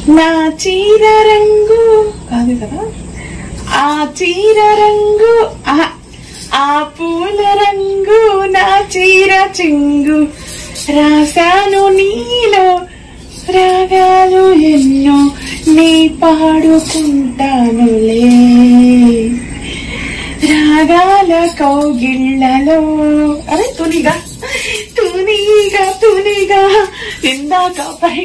నా చీర రంగు కాదు కదా ఆ చీర రంగు ఆహా, ఆ పూల రంగు నా చీర చెంగు రాశాను నీలో రాగాలు ఎన్నో నీ పాడుకుంటానులే రాగాల కౌగిళ్ళలో అరే తునిగా తునిగా తునిగా ఇందాక పై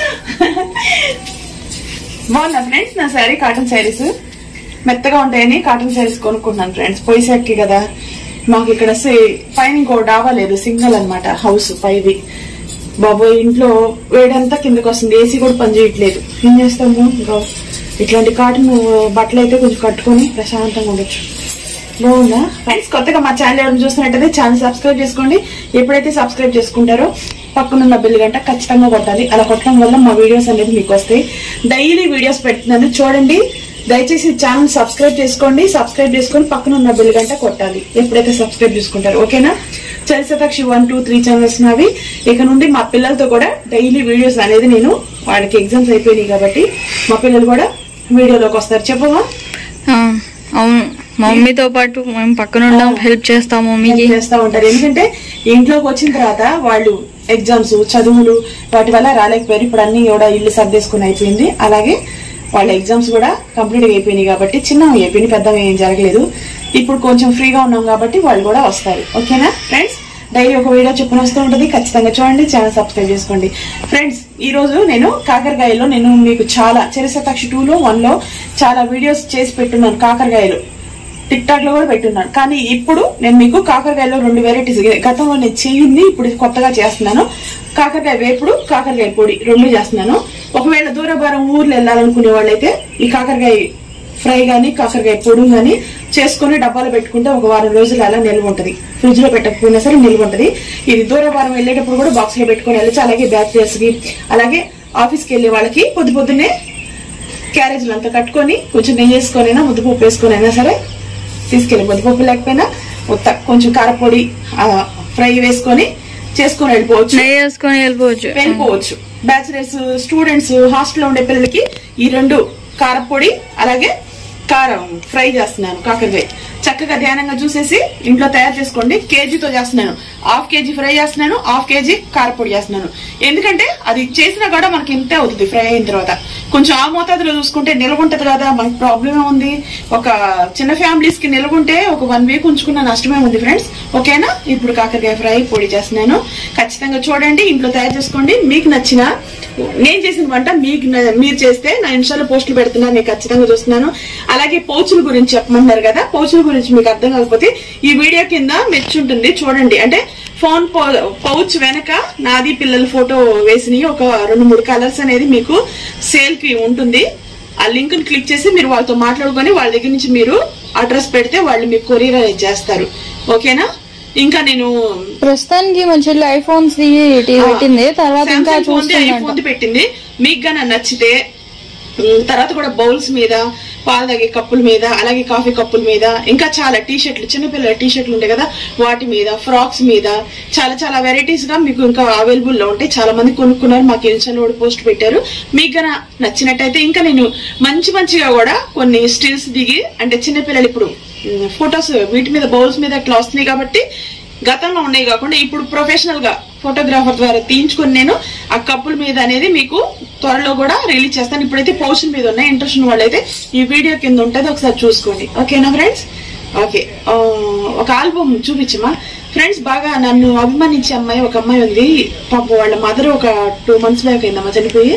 బాగుందా ఫ్రెండ్స్ నా శారీ కాటన్ శారీస్ మెత్తగా ఉంటాయని కాటన్ శారీస్ కొనుక్కున్నాను ఫ్రెండ్స్ పొయ్యిసెక్కి కదా మాకు ఇక్కడ సే- పైన ఇంకో డాబా లేదు సింగల్ అన్నమాట హౌస్ పైది బాబోయ్ ఇంట్లో వేడంతా కిందకి వస్తుంది ఏసీ కూడా పని చేయట్లేదు ఏం చేస్తాము ఇంకా ఇట్లాంటి కాటన్ బట్టలు అయితే కొంచెం కట్టుకొని ప్రశాంతంగా ఉండొచ్చు బాగుందా ఫ్రెండ్స్ కొత్తగా మా ఛానల్ ఎవరైనా చూస్తున్నట్టయితే ఛానల్ సబ్స్క్రైబ్ చేసుకోండి ఎప్పుడైతే సబ్స్క్రైబ్ చేసుకుంటారో పక్కనున్న బిల్ గంట ఖచ్చితంగా కొట్టాలి అలా కొట్టడం వల్ల మా వీడియోస్ అనేది మీకు వస్తాయి డైలీ వీడియోస్ పెడుతున్నాను చూడండి దయచేసి ఛానల్ సబ్స్క్రైబ్ చేసుకోండి సబ్స్క్రైబ్ చేసుకొని పక్కన ఉన్న బిల్ గంట కొట్టాలి ఎప్పుడైతే సబ్స్క్రైబ్ చేసుకుంటారు ఓకేనా చరిసతాక్షి వన్ టూ త్రీ ఛానల్స్ నావి ఇక నుండి మా పిల్లలతో కూడా డైలీ వీడియోస్ అనేది నేను వాళ్ళకి ఎగ్జామ్స్ అయిపోయినాయి కాబట్టి మా పిల్లలు కూడా వీడియోలోకి వస్తారు చెప్పవా ఆ, అవును మా మమ్మీతో పాటు మేము పక్కన ఉండం హెల్ప్ చేస్తాము మమ్మీకి హెల్ప్ చేస్తా ఉంటారు ఎందుకంటే ఇంట్లోకి వచ్చిన తర్వాత వాళ్ళు ఎగ్జామ్స్ చదువులు వాటి వల్ల రాలేకపోయారు ఇప్పుడు అన్ని కూడా ఇల్లు సర్దేసుకుని అయిపోయింది అలాగే వాళ్ళ ఎగ్జామ్స్ కూడా కంప్లీట్ గా అయిపోయినాయి కాబట్టి చిన్న అయిపోయింది పెద్దగా ఏం జరగలేదు ఇప్పుడు కొంచెం ఫ్రీగా ఉన్నాం కాబట్టి వాళ్ళు కూడా వస్తారు ఓకేనా ఫ్రెండ్స్ డైలీ ఒక వీడియో చొప్పున వస్తూ ఉంటుంది ఖచ్చితంగా చూడండి ఛానల్ సబ్స్క్రైబ్ చేసుకోండి ఫ్రెండ్స్ ఈ రోజు నేను కాకరకాయలో నేను మీకు చాలా చరిసతాక్షి టూ లో వన్ లో చాలా వీడియోస్ చేసి పెట్టున్నాను కాకరకాయలు టిక్ టాక్ లో కూడా పెట్టున్నాను కానీ ఇప్పుడు నేను మీకు కాకరకాయలో రెండు వెరైటీస్ గతంలో నేను చేయింది ఇప్పుడు కొత్తగా చేస్తున్నాను కాకరకాయ వేపుడు కాకరకాయ పొడి రెండు చేస్తున్నాను ఒకవేళ దూరభారం ఊర్లో వెళ్ళాలనుకునే వాళ్ళైతే ఈ కాకరకాయ ఫ్రై గానీ కాకరకాయ పొడి గానీ చేసుకుని డబ్బాలో పెట్టుకుంటే ఒక వారం రోజులు అలా నిల్వ ఉంటది ఫ్రిడ్జ్ లో పెట్టకపోయినా సరే నిల్వ ఉంటది ఇది దూరభారం వెళ్ళేటప్పుడు కూడా బాక్స్ లో పెట్టుకుని వెళ్ళచ్చు అలాగే బ్యాచిలర్స్ కి అలాగే ఆఫీస్ కి వెళ్ళే వాళ్ళకి పొద్దు పొద్దున్నే క్యారేజీలు అంతా కట్టుకొని కొంచెం నెయ్యి వేసుకొనైనా ముద్దపప్పు వేసుకొని అయినా సరే తీసుకెళ్ళి ముద్దపప్పు లేకపోయినా ఉత్త కొంచెం కారపొడి ఆ, ఫ్రై వేసుకొని చేసుకొని వెళ్ళిపోవచ్చు నెయ్యి వేసుకొని వెళ్ళిపోవచ్చు వెళ్ళిపోవచ్చు బ్యాచిలర్స్ స్టూడెంట్స్ హాస్టల్లో ఉండే పిల్లలకి ఈ రెండు కారపొడి అలాగే కారం ఫ్రై చేస్తున్నాను కాకరకాయ చక్కగా ధ్యానంగా చూసేసి ఇంట్లో తయారు చేసుకోండి కేజీతో చేస్తున్నాను హాఫ్ కేజీ ఫ్రై చేస్తున్నాను హాఫ్ కేజీ కారపొడి చేస్తున్నాను ఎందుకంటే అది చేసినా కూడా మనకి ఇంతే అవుతుంది ఫ్రై అయిన తర్వాత కొంచెం ఆ మోతాదులో చూసుకుంటే నిల్వ ఉంటది కదా మనకి ప్రాబ్లమ్ ఉంది ఒక చిన్న ఫ్యామిలీస్ కి నిల్వ ఉంటే ఒక వన్ వీక్ ఉంచుకున్న నష్టమే ఉంది ఫ్రెండ్స్ ఓకేనా ఇప్పుడు కాకరకాయ ఫ్రై పొడి చేస్తున్నాను ఖచ్చితంగా చూడండి ఇంట్లో తయారు చేసుకోండి మీకు నచ్చిన నేను చేసిన వంట మీకు న- మీరు చేస్తే నా ఇన్స్టాలో పోస్టులు పెడుతున్నాను నేను ఖచ్చితంగా చూస్తున్నాను అలాగే పౌచుల గురించి చెప్పమన్నారు కదా పౌచుల గురించి మీకు అర్థం కాకపోతే ఈ వీడియో కింద మెచ్చుంటుంది చూడండి అంటే ఫోన్ పౌ- పౌచ్ వెనక నాది పిల్లల ఫోటో వేసిన ఒక రెండు మూడు కలర్స్ అనేది మీకు సేల్ కి ఉంటుంది ఆ లింక్ ని క్లిక్ చేసి మీరు వాళ్ళతో మాట్లాడుకొని వాళ్ళ దగ్గర నుంచి మీరు అడ్రస్ పెడితే వాళ్ళు మీకు కొరియర్ అనేది చేస్తారు ఓకేనా ఇంకా నేను ప్రస్తుతానికి మా చెల్లి ఐఫోన్స్ పెట్టింది తర్వాత ఇంకా Samsung phone ది, చూస్తుందంట iPhone ది పెట్టింది మీకు గాన నచ్చితే ఉమ్, తర్వాత కూడా బౌల్స్ మీద పాలు తాగే కప్పుల మీద అలాగే కాఫీ కప్పుల మీద ఇంకా చాలా టీ షర్ట్లు చిన్నపిల్లల టీ షర్ట్లు ఉంటాయి కదా వాటి మీద ఫ్రాక్స్ మీద చాలా చాలా వెరైటీస్ గా మీకు ఇంకా అవైలబుల్ లో ఉంటాయి చాలా మంది కొనుక్కున్నారు మాకు ఇన్స్టాలో కూడా పోస్ట్ పెట్టారు మీకు గన నచ్చినట్టయితే ఇంకా నేను మంచి మంచిగా కూడా కొన్ని స్టిల్స్ దిగి అంటే చిన్నపిల్లలు ఇప్పుడు ఫొటోస్ వీటి మీద బౌల్స్ మీద అట్లా వస్తున్నాయి కాబట్టి గతంలో ఉన్నాయి కాకుండా ఇప్పుడు ప్రొఫెషనల్ గా ఫోటోగ్రాఫర్ ద్వారా తీయించుకొని నేను ఆ కప్పుల మీద అనేది మీకు త్వరలో కూడా రిలీజ్ చేస్తాను ఇప్పుడైతే పౌషన్ మీద ఉన్నాయి ఇంట్రెస్ట్ ఉన్న వాళ్ళైతే ఈ వీడియో కింద ఉంటుంది ఒకసారి చూసుకోండి ఓకేనా ఫ్రెండ్స్ ఓకే ఆ, ఒక ఆల్బమ్ చూపించమా ఫ్రెండ్స్ బాగా నన్ను అభిమానించే అమ్మాయి ఒక అమ్మాయి ఉంది పాప వాళ్ళ మదర్ ఒక టూ మంత్స్ బ్యాక్ అయిందమ్మా చనిపోయి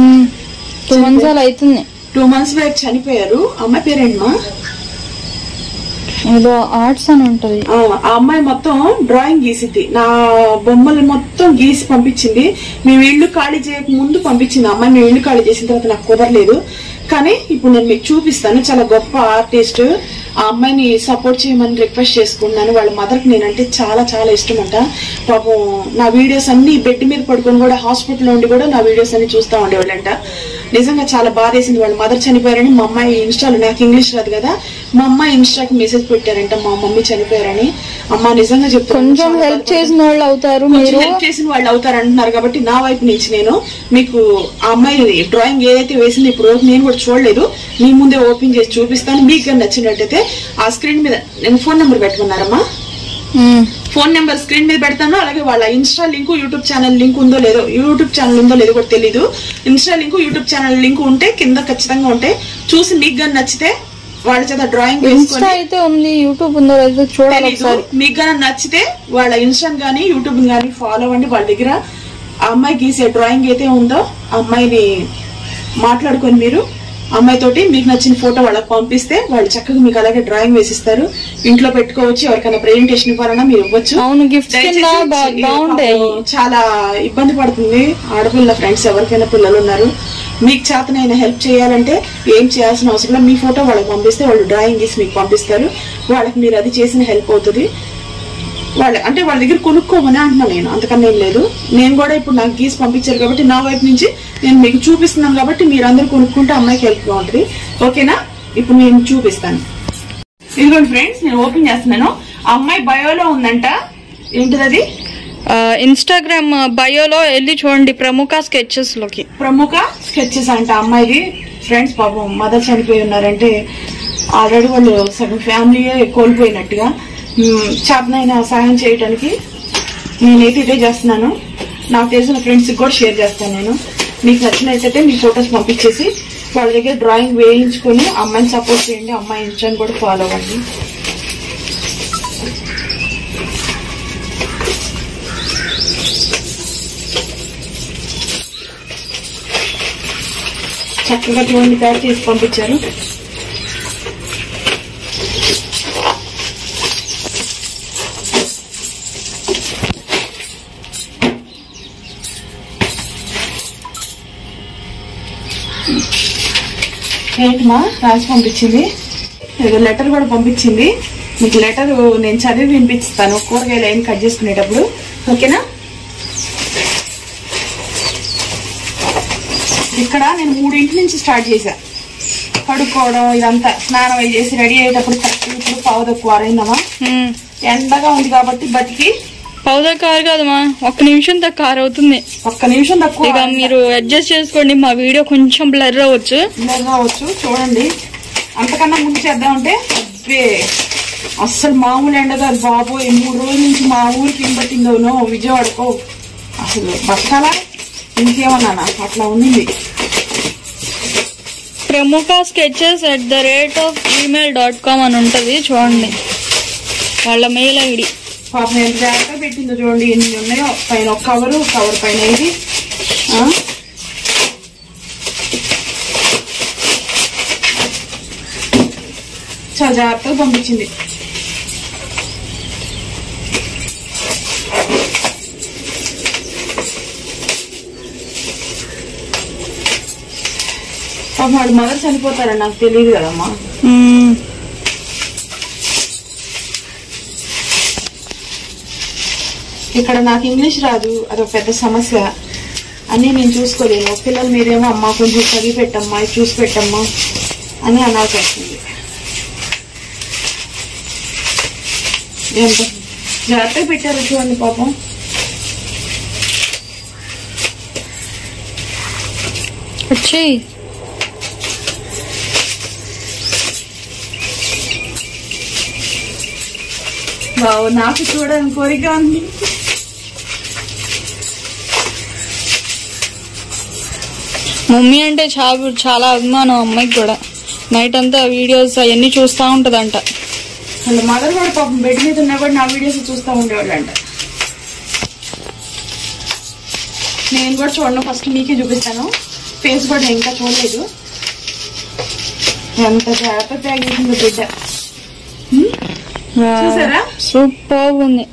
టూ మంత్స్ అలా అవుతుంది టూ మంత్స్ బ్యాక్ చనిపోయారు అమ్మాయి పేరేంటమ్మా ఏదో ఆర్ట్స్ అని ఉంటది ఆ ఆ అమ్మాయి మొత్తం డ్రాయింగ్ గీసిద్ది నా బొమ్మలు మొత్తం గీసి పంపించింది మేము ఇల్లు ఖాళీ చేయక ముందు పంపించింది ఆ అమ్మాయి మేము ఇల్లు ఖాళీ చేసిన తర్వాత నాకు కుదరలేదు కానీ ఇప్పుడు నేను మీకు చూపిస్తాను చాలా గొప్ప ఆర్టిస్ట్ ఆ అమ్మాయిని సపోర్ట్ చేయమని రిక్వెస్ట్ చేసుకున్నాను వాళ్ళ మదర్ కి నేనంటే చాలా చాలా ఇష్టం అంట పాపం నా వీడియోస్ అన్ని బెడ్ మీద పడుకొని కూడా హాస్పిటల్లో ఉండి కూడా నా వీడియోస్ అన్ని చూస్తా ఉండేవాళ్ళంట నిజంగా చాలా బాధేసింది వాళ్ళ మదర్ చనిపోయారని మా అమ్మాయి ఇన్స్టాలో నాకు ఇంగ్లీష్ రాదు కదా మా అమ్మాయి ఇన్స్టాకి మెసేజ్ పెట్టారంట మా మమ్మీ చనిపోయారని అమ్మ నిజంగా చెప్తాను కొంచెం హెల్ప్ చేసిన వాళ్ళు అవుతారు కొంచెం మీరు హెల్ప్ చేసిన వాళ్ళు అవుతారు అంటున్నారు కాబట్టి నా వైపు నుంచి నేను మీకు ఆ అమ్మాయి డ్రాయింగ్ ఏదైతే వేసింది ఇప్పుడు వరకు నేను కూడా చూడలేదు మీ ముందే ఓపెన్ చేసి చూపిస్తాను మీకు కానీ నచ్చినట్టయితే ఆ స్క్రీన్ మీద నేను ఫోన్ నెంబర్ పెట్టుకున్నారమ్మా ఉమ్, ఫోన్ నెంబర్ స్క్రీన్ మీద పెడతాను అలాగే వాళ్ళ Insta link YouTube channel link ఉందో లేదో యూట్యూబ్ ఛానల్ ఉందో లేదో కూడా తెలీదు Insta link YouTube channel link ఉంటే కింద ఖచ్చితంగా ఉంటాయి చూసి మీకు కానీ నచ్చితే వాళ్ళ చేత డ్రాయింగ్ ఇన్స్టా వేసుకొని అయితే ఉంది యూట్యూబ్ ఉందో లేదో చూడాలి తెలీదు ఒకసారి మీకు కానీ నచ్చితే వాళ్ళ ఇన్స్టా గానీ యూట్యూబ్ గానీ ఫాలో అవ్వండి వాళ్ళ దగ్గర ఆ అమ్మాయి గీసే డ్రాయింగ్ అయితే ఉందో ఆ అమ్మాయిని మాట్లాడుకొని మీరు అమ్మాయి తోటి మీకు నచ్చిన ఫోటో వాళ్ళకి పంపిస్తే వాళ్ళు చక్కగా మీకు అలాగే డ్రాయింగ్ వేసిస్తారు ఇంట్లో పెట్టుకోవచ్చు ఎవరికైనా ప్రెజెంటేషన్ ఇవ్వాలన్నా మీరు ఇవ్వచ్చు అవును గిఫ్ట్ కింద దయచేసి బా- ఈ బాగుంటాయి పాపం చాలా ఇబ్బంది పడుతుంది ఆడపిల్ల ఫ్రెండ్స్ ఎవరికైనా పిల్లలు ఉన్నారు మీకు చేతనైనా హెల్ప్ చేయాలంటే ఏం చేయాల్సిన అవసరం లేదు మీ ఫోటో వాళ్ళకి పంపిస్తే వాళ్ళు డ్రాయింగ్ గీసి మీకు పంపిస్తారు వాళ్ళకి మీరు అది చేసిన హెల్ప్ అవుతుంది వాళ్ళ అంటే వాళ్ళ దగ్గర కొనుక్కోమని అంటున్నా నేను అంతకన్నా ఏం లేదు నేను కూడా ఇప్పుడు నాకు గీసి పంపించారు కాబట్టి నా వైపు నుంచి నేను మీకు చూపిస్తున్నాను కాబట్టి మీరు అందరూ కొనుక్కుంటే అమ్మాయికి హెల్ప్ గా ఉంటుంది ఓకేనా ఇప్పుడు నేను చూపిస్తాను ఇదిగోండి ఫ్రెండ్స్ నేను ఓపెన్ చేస్తున్నాను ఆ అమ్మాయి బయోలో ఉందంట ఏంటిది అది ఇన్స్టాగ్రామ్ బయోలో వెళ్ళి చూడండి ప్రముఖ స్కెచెస్ లోకి ప్రముఖ స్కెచెస్ అంట అమ్మాయిది ఫ్రెండ్స్ పాపం మదర్ చనిపోయి ఉన్నారంటే ఆల్రెడీ వాళ్ళు సగం ఫ్యామిలీయే కోల్పోయినట్టుగా మ్మ్, చేతనైనా సహాయం చేయడానికి నేనైతే ఇదే చేస్తున్నాను నాకు తెలిసిన ఫ్రెండ్స్కి కూడా షేర్ చేస్తాను నేను మీకు నచ్చినట్టయితే మీ ఫొటోస్ పంపించేసి వాళ్ళ దగ్గర డ్రాయింగ్ వేయించుకొని అమ్మాయిని సపోర్ట్ చేయండి అమ్మాయి ఇన్స్టాని కూడా ఫాలో అవ్వండి చక్కగా చూడండి తయారు చేసి పంపించారు ఏంటమ్మా రాసి పంపించింది ఏదో లెటర్ కూడా పంపించింది మీకు లెటర్ నేను చదివి వినిపిస్తాను కూరగాయలు ఏం కట్ చేసుకునేటప్పుడు ఓకేనా ఇక్కడ నేను మూడింటి నుంచి స్టార్ట్ చేశా కడుక్కోవడం ఇదంతా స్నానం అయి చేసి రెడీ అయ్యేటప్పుడు కరెక్ట్ ఇప్పుడు పావు తక్కువ అరైందమ్మా ఉమ్, ఎండగా ఉంది కాబట్టి బతికి పౌదా కారు కాదమ్మా ఒక్క నిమిషం దాకా కారు అవుతుంది ఒక్క నిమిషం తక్కువ ఇక మీరు అడ్జస్ట్ చేసుకోండి మా వీడియో కొంచెం బ్లర్ అవ్వచ్చు బ్లర్ రావచ్చు చూడండి అంతకన్నా ముందు చేద్దామంటే అబ్బే అస్సలు మామూలు ఎండ కాదు బాబోయ్ మూడు రోజుల నుంచి మా ఊరికి ఏం పట్టిందోనో విజయవాడకో అసలు బతకాలా ఇంకేమన్నా అట్లా ఉంది ప్రముఖ sketches at the rate of Gmail dot com అని ఉంటది చూడండి వాళ్ళ మెయిల్ ఐడి పాపం ఎంత జాగ్రత్తగా పెట్టిందో చూడండి ఎన్ని ఉన్నాయో పైన ఒక కవరు కవర్ పైన ఇది ఆ? చాలా జాగ్రత్తగా పంపించింది పాపం వాడు మదర్ చనిపోతారని నాకు తెలియదు కదమ్మా ఇక్కడ నాకు ఇంగ్లీష్ రాదు అదొక పెద్ద సమస్య అన్నీ నేను చూసుకోలేను పిల్లల మీదేమో అమ్మ కొంచెం చదివి పెట్టమ్మా ఇది చూసి పెట్టమ్మా అని అనాల్సి వస్తుంది ఎంత జాగ్రత్తగా పెట్టారు చూడండి పాపం వచ్చేయి బావు నాకు చూడని కోరిక ఉంది మమ్మీ అంటే చాలా చాలా అభిమానం అమ్మాయికి కూడా నైట్ అంతా వీడియోస్ అవన్నీ చూస్తూ ఉంటదంట వాళ్ళ మదర్ కూడా పాపం బెడ్ మీద ఉన్నా కూడా నా వీడియోస్ చూస్తూ ఉండేవాళ్ళంట నేను కూడా చూడను ఫస్ట్ మీకే చూపిస్తాను ఫేస్ కూడా ఇంకా చూడలేదు ఎంత జాగ్రత్త ప్యాక్ చేసిందో బిడ్డ చూసారా? సూపర్ ఉంది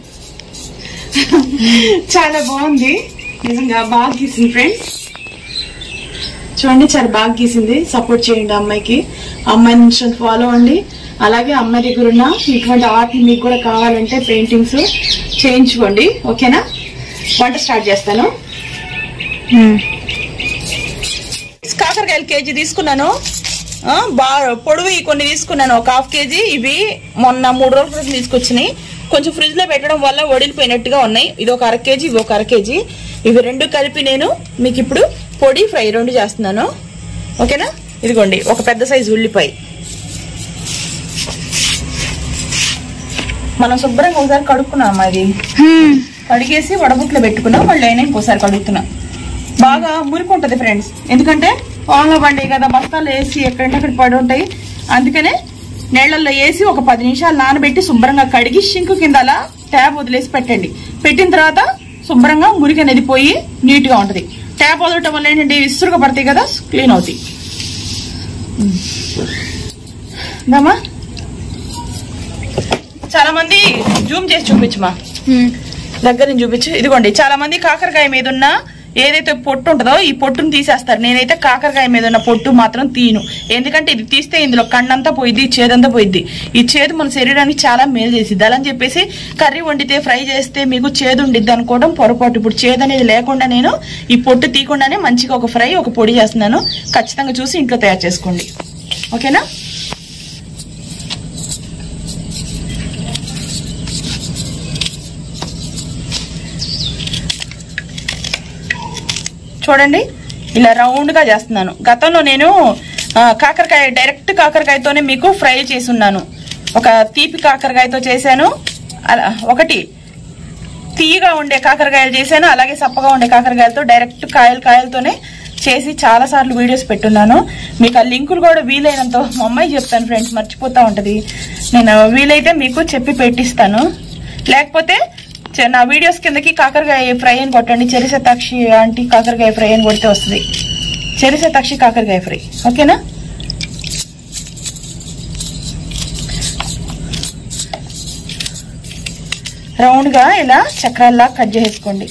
చాలా బాగుంది నిజంగా బాగా గీసింది ఫ్రెండ్స్ చూడండి చాలా బాగా గీసింది సపోర్ట్ చేయండి అమ్మాయికి అమ్మాయి నుంచి ఫాలో అండి అలాగే అమ్మాయి దగ్గర ఉన్న ఇటువంటి ఆర్ట్ మీకు కూడా కావాలంటే పెయింటింగ్స్ చేయించుకోండి ఓకేనా వంట స్టార్ట్ చేస్తాను కాకరకాయలు కేజీ తీసుకున్నాను ఆ, బాగా పొడవు కొన్ని తీసుకున్నాను ఒక హాఫ్ కేజీ ఇవి మొన్న మూడు రోజుల క్రితం తీసుకొచ్చినాయి కొంచెం ఫ్రిడ్జ్ లో పెట్టడం వల్ల వడిలిపోయినట్టుగా ఉన్నాయి ఇది ఒక అర కేజీ ఇవి ఒక అర కేజీ ఇవి రెండు కలిపి నేను మీకు ఇప్పుడు పొడి ఫ్రై రెండు చేస్తున్నాను ఓకేనా ఇదిగోండి ఒక పెద్ద సైజు ఉల్లిపాయ మనం శుభ్రంగా ఒకసారి కడుక్కున్నాం అది హ్మ్. కడిగేసి వడబుట్లో పెట్టుకున్నాం మళ్ళీ అయినా ఇంకోసారి కడుగుతున్నాం బాగా మురికి ఉంటుంది ఫ్రెండ్స్ ఎందుకంటే వానలో బండి కదా బస్తాలు వేసి ఎక్కడంటే అక్కడ పడి ఉంటాయి అందుకనే నీళ్ళల్లో వేసి ఒక పది నిమిషాలు నానబెట్టి శుభ్రంగా కడిగి షింకు కింద అలా ట్యాప్ వదిలేసి పెట్టండి పెట్టిన తర్వాత శుభ్రంగా మురికి అనేది పోయి నీట్ గా ఉంటది ట్యాప్ వదలటం వల్ల ఏంటంటే విసురుగా పడతాయి కదా క్లీన్ అవుతాయి దమ్మా చాలా మంది జూమ్ చేసి చూపించమా హ్మ్. దగ్గర నుంచి చూపించు ఇదిగోండి చాలా మంది కాకరకాయ మీద ఉన్న ఏదైతే పొట్టు ఉంటుందో ఈ పొట్టును తీసేస్తారు నేనైతే కాకరకాయ మీద ఉన్న పొట్టు మాత్రం తీను ఎందుకంటే ఇది తీస్తే ఇందులో కన్నంతా పోయిద్ది చేదంతా పోయిద్ది ఈ చేదు మన శరీరానికి చాలా మేలు చేసిద్ది అలా అని చెప్పేసి కర్రీ వండితే ఫ్రై చేస్తే మీకు చేదు ఉండిద్ది అనుకోవడం పొరపాటు ఇప్పుడు చేదు అనేది లేకుండా నేను ఈ పొట్టు తీయకుండానే మంచిగా ఒక ఫ్రై ఒక పొడి చేస్తున్నాను ఖచ్చితంగా చూసి ఇంట్లో తయారు చేసుకోండి ఓకేనా చూడండి ఇలా రౌండ్ గా చేస్తున్నాను గతంలో నేను ఆ, కాకరకాయ డైరెక్ట్ కాకరకాయతోనే మీకు ఫ్రై చేసి ఉన్నాను ఒక తీపి కాకరకాయతో చేశాను అలా ఒకటి తీయగా ఉండే కాకరకాయలు చేశాను అలాగే సప్పగా ఉండే కాకరకాయలతో డైరెక్ట్ కాయలు కాయలతోనే చేసి చాలా సార్లు వీడియోస్ పెట్టున్నాను మీకు ఆ లింకులు కూడా వీలైనంత మా అమ్మాయి చెప్తాను ఫ్రెండ్స్ మర్చిపోతా ఉంటది నేను వీలైతే మీకు చెప్పి పెట్టిస్తాను లేకపోతే చ- నా వీడియోస్ కిందకి కాకరకాయ ఫ్రై అని కొట్టండి చెరిసెతాక్షి ఆంటీ కాకరకాయ ఫ్రై అని కొడితే వస్తుంది చెరిసెతాక్షి కాకరకాయ ఫ్రై ఓకేనా రౌండ్ గా ఇలా చక్రాల్లా కట్ చేసుకోండి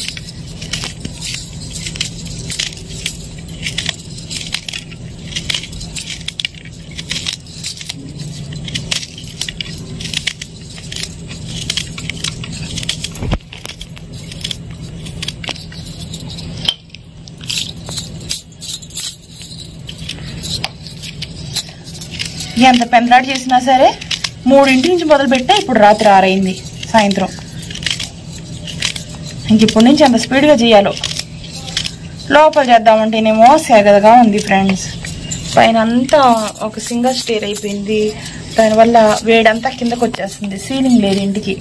ఎంత పెందలాట చేసినా సరే మూడింటి నుంచి మొదలు పెట్టా ఇప్పుడు రాత్రి ఆరైంది సాయంత్రం ఇంక ఇప్పటి నుంచి అంత స్పీడ్గా చేయాలో లోపల చేద్దామంటేనేమో సెగదగా ఉంది ఫ్రెండ్స్ పైన అంతా ఒక సింగల్ స్టేర్ అయిపోయింది దానివల్ల వేడంతా కిందకు వచ్చేస్తుంది సీలింగ్ లేదు ఇంటికి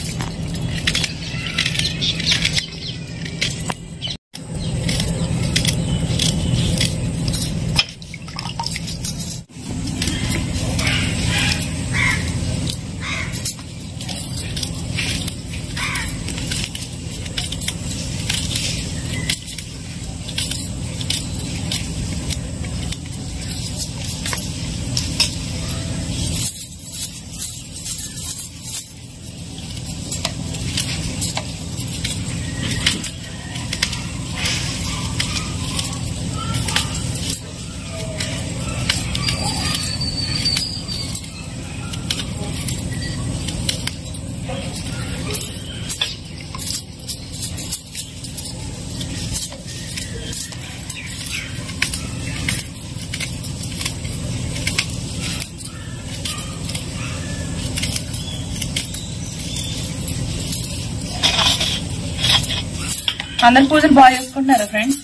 అందరు పూజలు బాగా చేసుకుంటున్నారు ఫ్రెండ్స్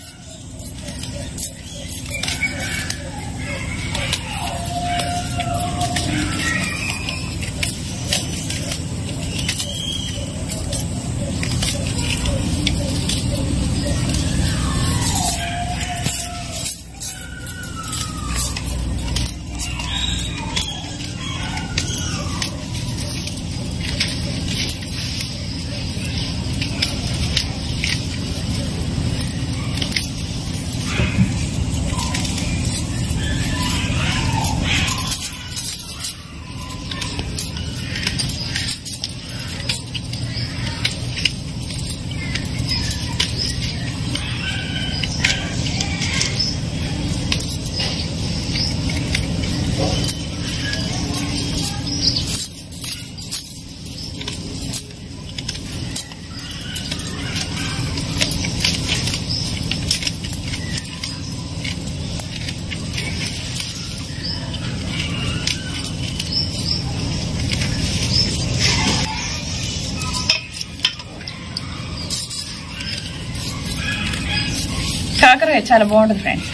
చాలా బాగుంటుంది ఫ్రెండ్స్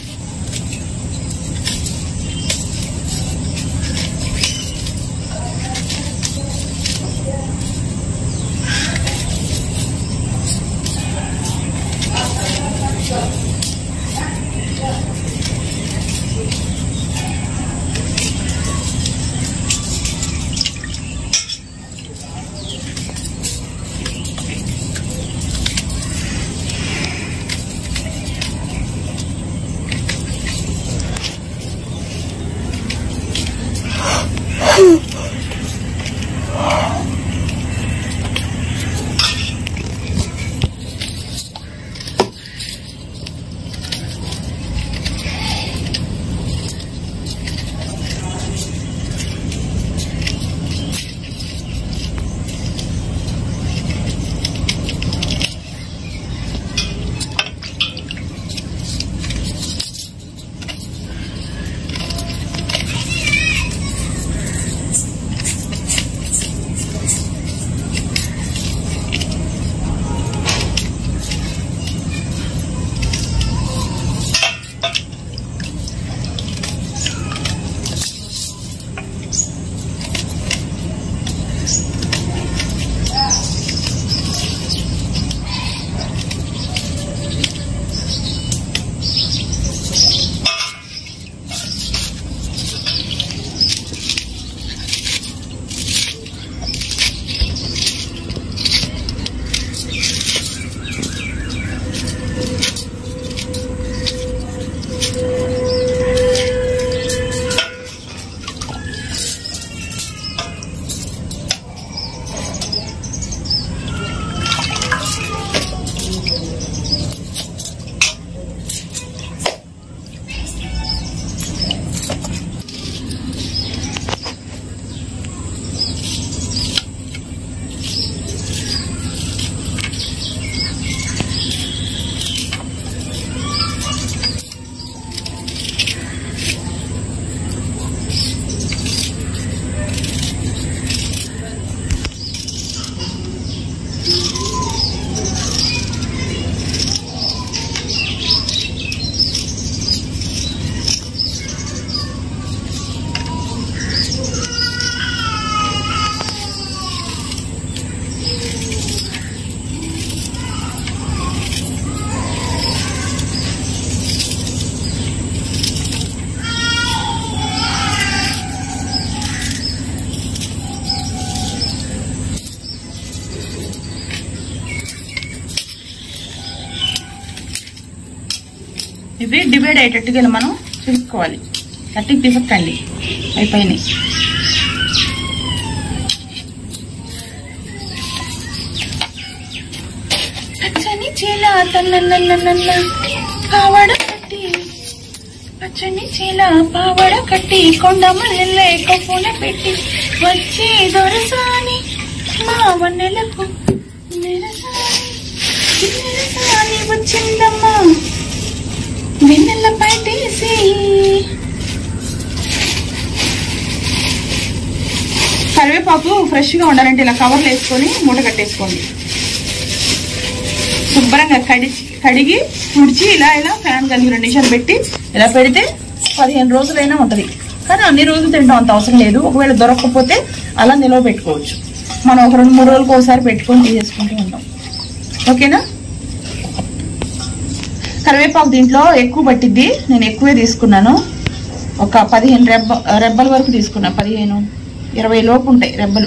ఇవి డివైడ్ అయ్యేటట్టుగా ఇలా మనం చూసుకోవాలి గట్టికి తీసక్కండి అయిపోయినాయి పచ్చని చీల తన్నన్నన్నన్న పావడ కట్టి పచ్చని చీల పావడ కట్టి కొండ మల్లెల్లే కొప్పున పెట్టి వచ్చి దొరసాని మా వన్నెలకు నిరసాని నిరసాని వచ్చిందమ్మా వెన్నెల పైటేసి కరివేపాకు ఫ్రెష్ గా ఉండాలంటే ఇలా కవర్లు వేసుకొని మూట కట్టేసుకోండి శుభ్రంగా కడిచి కడిగి తుడిచి ఇలా ఇలా ఫ్యాన్ కలిగి రెండు నిమిషాలు పెట్టి ఇలా పెడితే పదిహేను రోజులైనా ఉంటది కానీ అన్ని రోజులు తినడం అంత అవసరం లేదు ఒకవేళ దొరకకపోతే అలా నిల్వ పెట్టుకోవచ్చు మనం ఒక రెండు మూడు రోజులకు ఒకసారి పెట్టుకొని తీసేసుకుంటూ ఉంటాం ఓకేనా కరివేపాకు దీంట్లో ఎక్కువ పట్టిద్ది నేను ఎక్కువే తీసుకున్నాను ఒక పదిహేను రెబ్బ రెబ్బల వరకు తీసుకున్నా పదిహేను ఇరవై లోపు ఉంటాయి రెబ్బలు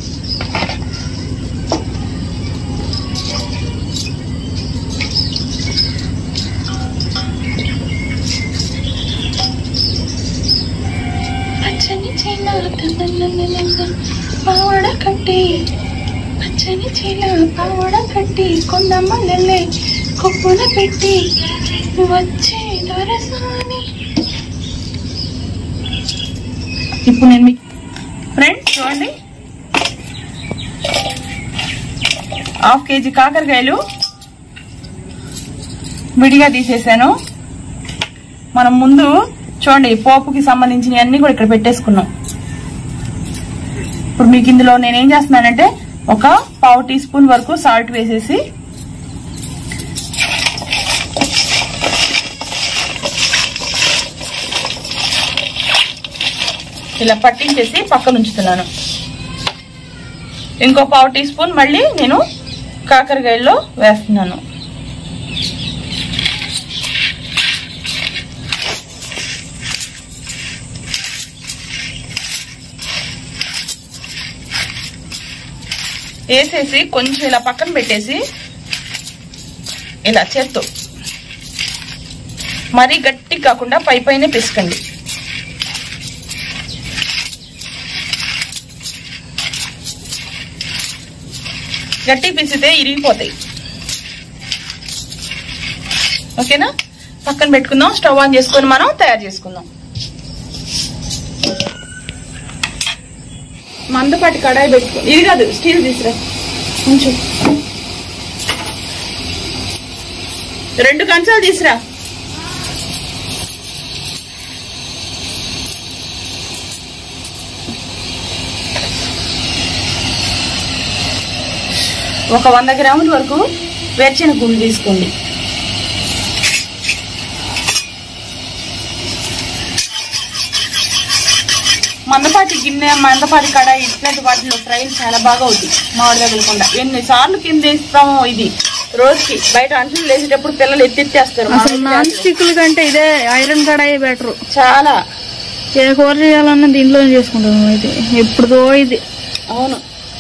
పచ్చని చీల తన్నన్నన్నన్న పావడ కట్టి పచ్చని చీల పావడ కట్టి కొండ మల్లెల్లే కొప్పున పెట్టి వచ్చే దొరసాని ఇప్పుడు నేను మీకు ఫ్రెండ్స్ చూడండి హాఫ్ కేజీ కాకరకాయలు విడిగా తీసేసాను మనం ముందు చూడండి పోపుకి సంబంధించిన అన్ని కూడా ఇక్కడ పెట్టేసుకున్నాం ఇప్పుడు మీకు ఇందులో నేనేం చేస్తున్నానంటే ఒక పావు టీ స్పూన్ వరకు సాల్ట్ వేసేసి ఇలా పట్టించేసి పక్కన ఉంచుతున్నాను ఇంకో పావు టీ స్పూన్ మళ్ళీ నేను కాకరకాయల్లో వేస్తున్నాను వేసేసి కొంచెం ఇలా పక్కన పెట్టేసి ఇలా చేత్తో మరీ గట్టి కాకుండా పై పైనే పిసకండి గట్టి పిసితే ఇరిగిపోతాయి ఓకేనా పక్కన పెట్టుకుందాం స్టవ్ ఆన్ చేసుకొని మనం తయారు చేసుకుందాం మందపాటి కడాయి పెట్టుకో ఇది కాదు స్టీల్ తీసురా కొంచెం రెండు కంచాలు తీసురా ఒక వంద గ్రాముల వరకు వేర్చిన గుండు తీసుకోండి మందపాటి గిన్నె మందపాటి కడాయి ఇట్లాంటి వాటిలో ఫ్రైలు చాలా బాగా అవుతాయి మామిడి తగలకుండా ఎన్నిసార్లు కింద వేస్తామో ఇది రోజుకి బయట అంట్లు లేచేటప్పుడు పిల్లలు ఎత్తెత్తేస్తారు అసలు నాన్ స్టిక్ల కంటే ఇదే ఐరన్ కడాయి బెటర్ చాలా ఏ కూర చేయాలన్నా దీంట్లో చేసుకుంటాం అయితే ఎప్పుడుదో ఇది అవును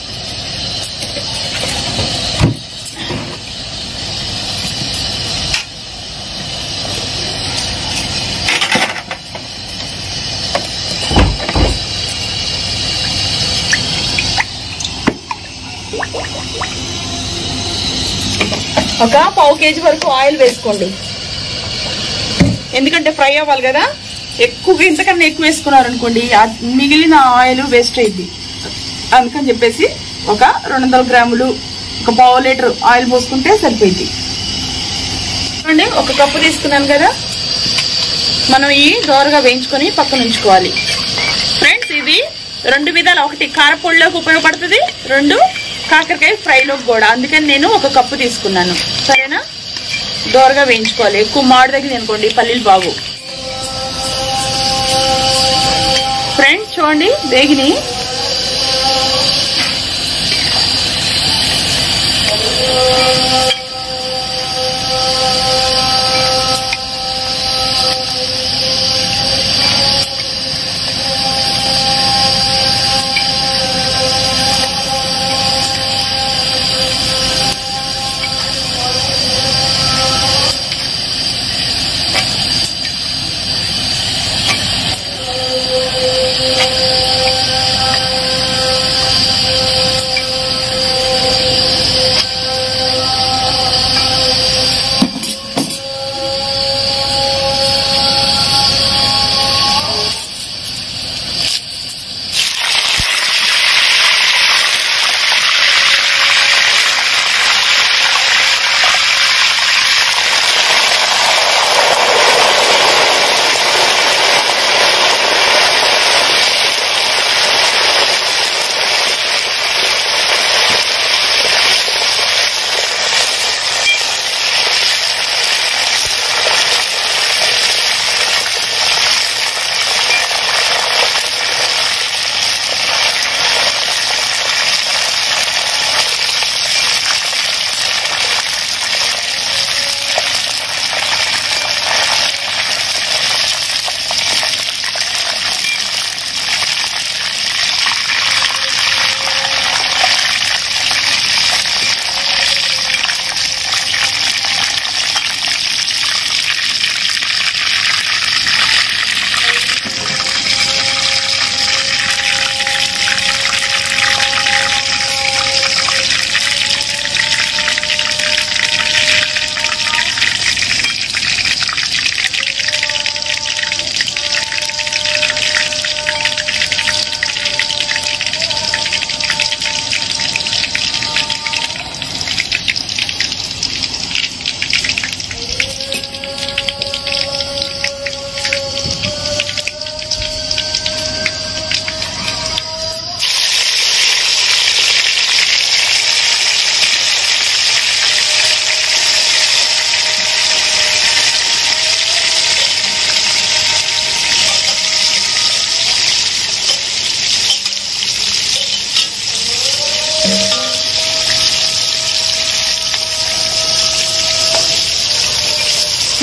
ఒక పావు కేజీ వరకు ఆయిల్ వేసుకోండి ఎందుకంటే ఫ్రై అవ్వాలి కదా ఎక్కువ ఇంతకన్నా ఎక్కువ వేసుకున్నారు అనుకోండి ఆ మిగిలిన ఆయిల్ వేస్ట్ అయింది అందుకని చెప్పేసి ఒక రెండు వందల గ్రాములు ఒక పావు లీటర్ ఆయిల్ పోసుకుంటే సరిపోయింది చూడండి ఒక కప్పు తీసుకున్నాను కదా మనం ఈ దోరగా వేయించుకొని పక్కన ఉంచుకోవాలి ఫ్రెండ్స్ ఇది రెండు విధాలు ఒకటి కారపొడిలోకి ఉపయోగపడుతుంది రెండు కాకరకాయ ఫ్రైలోకి కూడా అందుకని నేను ఒక కప్పు తీసుకున్నాను సరేనా దోరగా వేయించుకోవాలి ఎక్కువ మాడి దగ్గర అనుకోండి పల్లీలు బాగు ఫ్రెండ్స్ చూడండి వేగిని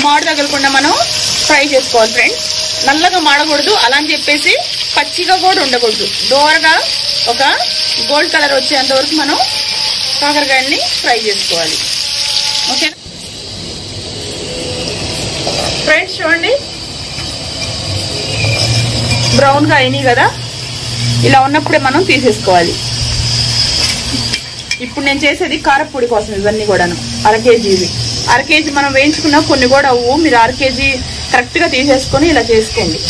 మాడు తగలకుండా మనం ఫ్రై చేసుకోవాలి ఫ్రెండ్స్ నల్లగా మాడకూడదు అలా అని చెప్పేసి పచ్చిగా కూడా ఉండకూడదు దోరగా ఒక గోల్డ్ కలర్ వచ్చేంత వరకు మనం కాకరకాయల్ని ఫ్రై చేసుకోవాలి ఓకే ఫ్రెండ్స్ చూడండి బ్రౌన్గా అయినాయి కదా ఇలా ఉన్నప్పుడే మనం తీసేసుకోవాలి ఇప్పుడు నేను చేసేది కారపొడి కోసం ఇవన్నీ కూడాను అర కేజీ ఇవి అర కేజీ మనం వేయించుకున్న కొన్ని కూడా అవ్వు మీరు అర కేజీ కరెక్ట్గా తీసేసుకొని ఇలా చేసుకోండి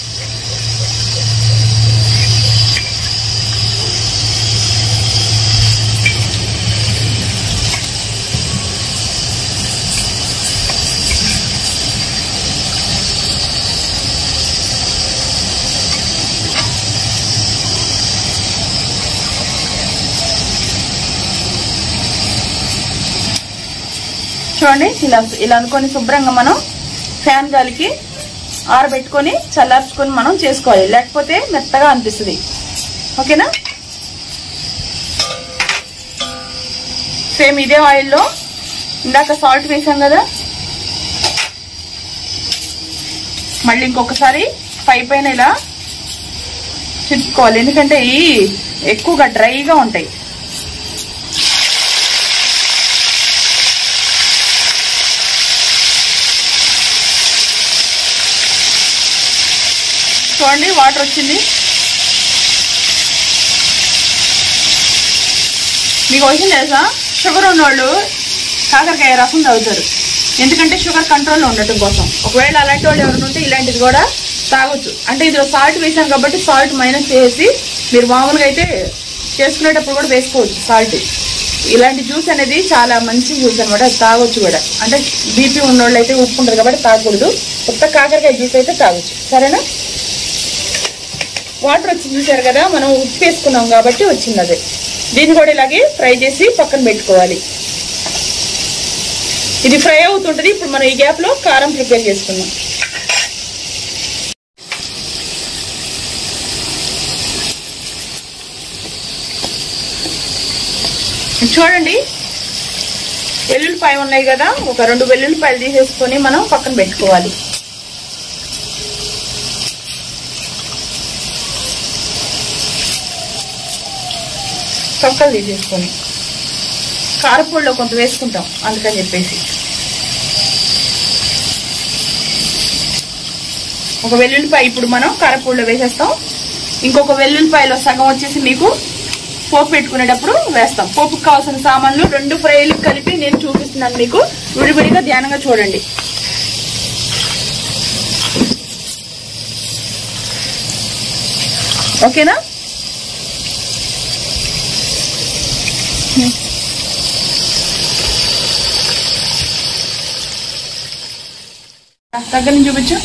చూడండి ఇలా ఇలా అనుకొని శుభ్రంగా మనం ఫ్యాన్ గాలికి ఆరబెట్టుకొని చల్లార్చుకొని మనం చేసుకోవాలి లేకపోతే మెత్తగా అనిపిస్తుంది ఓకేనా సేమ్ ఇదే ఆయిల్లో ఇందాక సాల్ట్ వేసాం కదా మళ్ళీ ఇంకొకసారి పై పైన ఇలా చుట్టుకోవాలి ఎందుకంటే ఈ ఎక్కువగా డ్రైగా ఉంటాయి చూడండి వాటర్ వచ్చింది మీకు వచ్చింది తెలుసా షుగర్ ఉన్నోళ్ళు కాకరకాయ రసం తాగుతారు ఎందుకంటే షుగర్ కంట్రోల్లో ఉండటం కోసం ఒకవేళ అలాంటి వాళ్ళు ఎవరైనా ఉంటే ఇలాంటిది కూడా తాగొచ్చు అంటే ఇందులో సాల్ట్ వేసాం కాబట్టి సాల్ట్ మైనస్ చేసి మీరు మామూలుగా అయితే చేసుకునేటప్పుడు కూడా వేసుకోవచ్చు సాల్ట్ ఇలాంటి జ్యూస్ అనేది చాలా మంచి జ్యూస్ అనమాట అది తాగొచ్చు కూడా అంటే బీపీ ఉన్నోళ్ళు అయితే ఉప్పు ఉంటుంది కాబట్టి తాగకూడదు కొత్త కాకరకాయ జ్యూస్ అయితే తాగొచ్చు సరేనా వాటర్ వచ్చి చూసారు కదా మనం ఉప్పు వేసుకున్నాం కాబట్టి వచ్చింది అది దీన్ని కూడా ఇలాగే ఫ్రై చేసి పక్కన పెట్టుకోవాలి ఇది ఫ్రై అవుతుంటది ఇప్పుడు మనం ఈ గ్యాప్ లో కారం ప్రిపేర్ చేసుకుందాం చూడండి వెల్లుల్లిపాయ ఉన్నాయి కదా ఒక రెండు వెల్లుల్లిపాయలు తీసేసుకొని మనం పక్కన పెట్టుకోవాలి తొక్కలు తీసేసుకొని కారపొడిలో కొంత వేసుకుంటాం అందుకని చెప్పేసి ఒక వెల్లుల్లిపాయ ఇప్పుడు మనం కారపొడిలో వేసేస్తాం ఇంకొక వెల్లుల్లిపాయలో సగం వచ్చేసి మీకు పోపు పెట్టుకునేటప్పుడు వేస్తాం పోపుకు కావాల్సిన సామాన్లు రెండు ఫ్రైలు కలిపి నేను చూపిస్తున్నాను మీకు విడివిడిగా ధ్యానంగా చూడండి ఓకేనా దగ్గర నుంచి చూపించు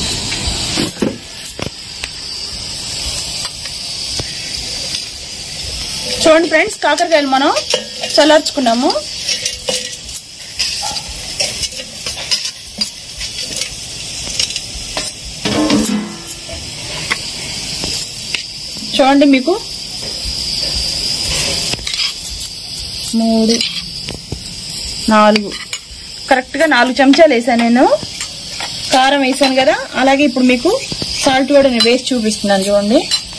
చూడండి ఫ్రెండ్స్ కాకరకాయలు మనం చల్లార్చుకున్నాము చూడండి మీకు మూడు నాలుగు కరెక్ట్గా నాలుగు చెంచాలు వేసాను నేను కారం వేసాను కదా అలాగే ఇప్పుడు మీకు సాల్ట్ కూడా నేను వేసి చూపిస్తున్నాను చూడండి